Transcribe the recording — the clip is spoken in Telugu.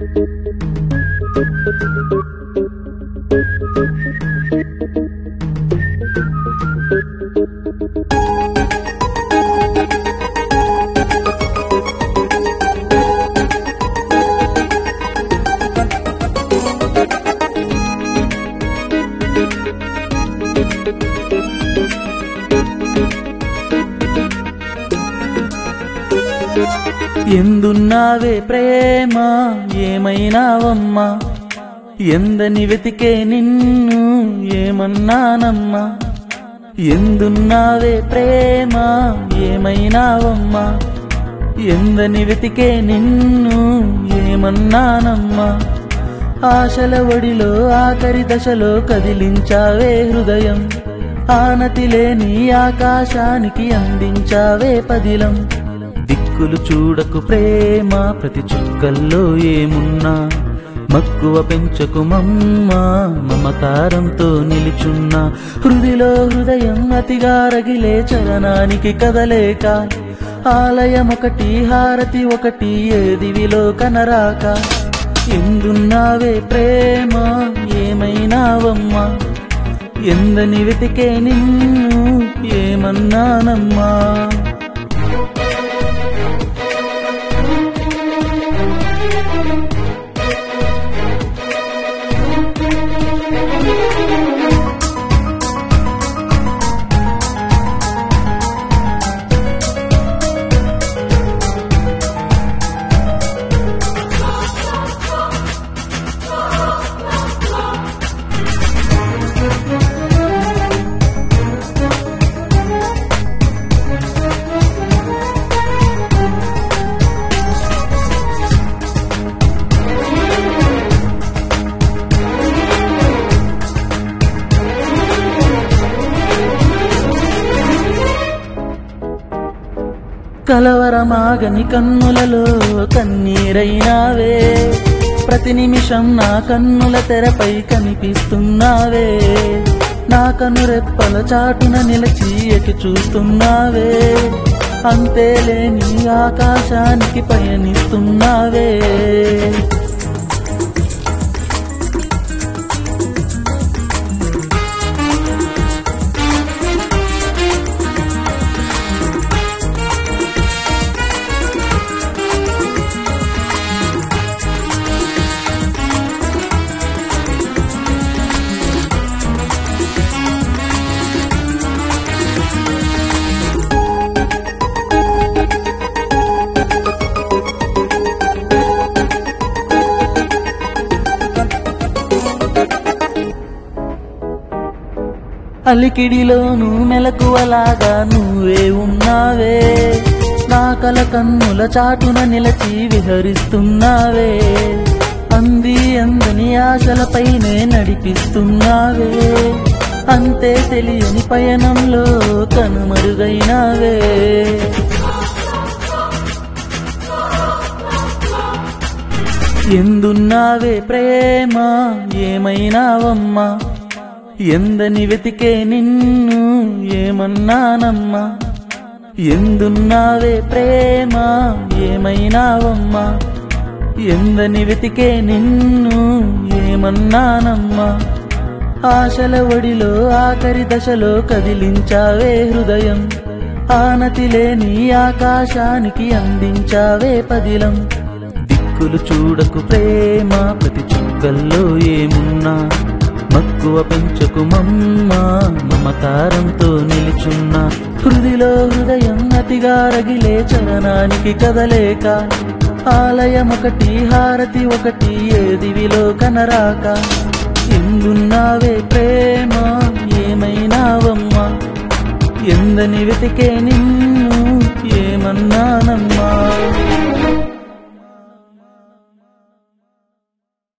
ఎందున్నావే ప్రేమ ఏమైనావమ్మా ఎందని వెతికే నిన్ను ఏమన్నానమ్మా ఎందున్నావే ప్రేమ ఏమైనావమ్మా ఎందని వెతికే నిన్ను ఏమన్నానమ్మా ఆశల ఒడిలో ఆఖరి దశలో కదిలించావే హృదయం ఆనతి లేని ఆకాశానికి అందించావే పదిలం దిక్కులు చూడకు ప్రేమ ప్రతి చుక్కల్లో ఏమున్నా మక్కువ పెంచకు మమ్మ మమకారంతో నిలుచున్నా హృదిలో హృదయం అతిగా రగిలే చలనానికి కదలేక ఆలయం ఒకటి హారతి ఒకటి ఏదివిలో కనరాక ఎందున్నావే ప్రేమ ఏమైనావమ్మా ఎందని వెతికే నిన్ను ఏమన్నానమ్మా కలవరమాగని కన్నులలో కన్నీరైనావే ప్రతి నిమిషం నా కన్నుల తెరపై కనిపిస్తున్నావే నా కనురెప్పల చాటున నిలిచి ఎటు చూస్తున్నావే అంతేలేని ఆకాశానికి పయనిస్తున్నావే అలికిడిలోను మెలకువలాగా నువ్వే ఉన్నావే నా కల కన్నుల చాటున నిలచి విహరిస్తున్నావే అంది అందని ఆశలపైనే నడిపిస్తున్నావే అంతే తెలియని పయనంలో కనుమరుగైనావే ఎందున్నావే ప్రేమ ఏమైనావమ్మా ఎందని వెతికే నిన్ను ఏమన్నానమ్మా ఎందున్నావే ప్రేమ ఏమైనావమ్మా ఎందని వెతికే నిన్ను ఏమన్నానమ్మా ఆశల ఒడిలో ఆఖరి దశలో కదిలించావే హృదయం ఆనతి లేని ఆకాశానికి అందించావే పదిలం దిక్కులు చూడకు ప్రేమ ప్రతి చుక్కల్లో ఏమున్నా మక్కువ పెంచకు మమ్మ మమకారంతో నిలుచున్న హృదిలో హృదయం అతిగా రగిలే చలనానికి కదలేక ఆలయం ఒకటి హారతి ఒకటి ఏదివిలో కనరాక ఎందున్నావే ప్రేమ ఏమైనావమ్మా ఎందని వెతికే నిన్ను ఏమన్నానమ్మా